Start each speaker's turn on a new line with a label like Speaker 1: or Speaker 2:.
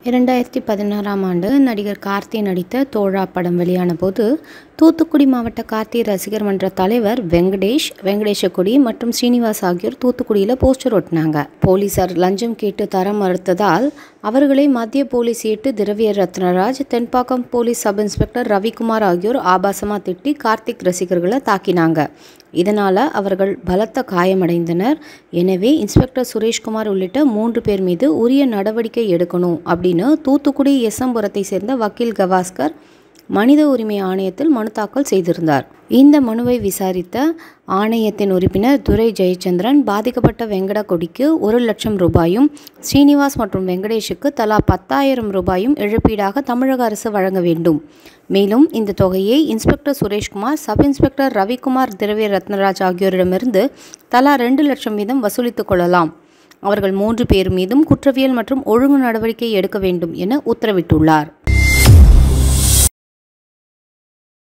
Speaker 1: இரண்டாயிரத்தி பதினாறாம் ஆண்டு நடிகர் கார்த்தி நடித்த தோழா படம் வெளியான போது தூத்துக்குடி மாவட்ட கார்த்தி ரசிகர் மன்ற தலைவர் வெங்கடேஷ் வெங்கடேஷகுடி மற்றும் ஸ்ரீனிவாஸ் ஆகியோர் தூத்துக்குடியில் போஸ்டர் ஒட்டினாங்க போலீசார் லஞ்சம் கேட்டு தர மறுத்ததால் அவர்களை மத்திய போலீஸ் ஏட்டு Thiraviya Rathnaraj Thenpakkam police sub inspector Ravikumar ஆகியோர் ஆபாசமாக திட்டி கார்த்திக் ரசிகர்களை தாக்கினாங்க இதனால் அவர்கள் பலத்த காயமடைந்தனர் எனவே இன்ஸ்பெக்டர் சுரேஷ்குமார் உள்ளிட்ட மூன்று பேர் மீது உரிய நடவடிக்கை எடுக்கணும் அப்படின்னு தூத்துக்குடி எஸ்எம்புரத்தை சேர்ந்த வக்கீல் கவாஸ்கர் மனித உரிமை ஆணையத்தில் மனு தாக்கல் செய்திருந்தார் இந்த மனுவை விசாரித்த ஆணையத்தின் உறுப்பினர் துரை ஜெயச்சந்திரன் பாதிக்கப்பட்ட வெங்கடகொடிக்கு ஒரு லட்சம் ரூபாயும் ஸ்ரீனிவாஸ் மற்றும் வெங்கடேஷுக்கு தலா பத்தாயிரம் ரூபாயும் இழப்பீடாக தமிழக அரசு வழங்க வேண்டும் மேலும் இந்த தொகையை inspector Sureshkumar sub inspector Ravikumar Thiraviya Rathnaraj ஆகியோரிடமிருந்து தலா ரெண்டு லட்சம் வீதம் வசூலித்துக் கொள்ளலாம் அவர்கள் மூன்று பேர் மீதும் குற்றவியல் மற்றும் ஒழுங்கு நடவடிக்கை எடுக்க வேண்டும் என உத்தரவிட்டுள்ளார்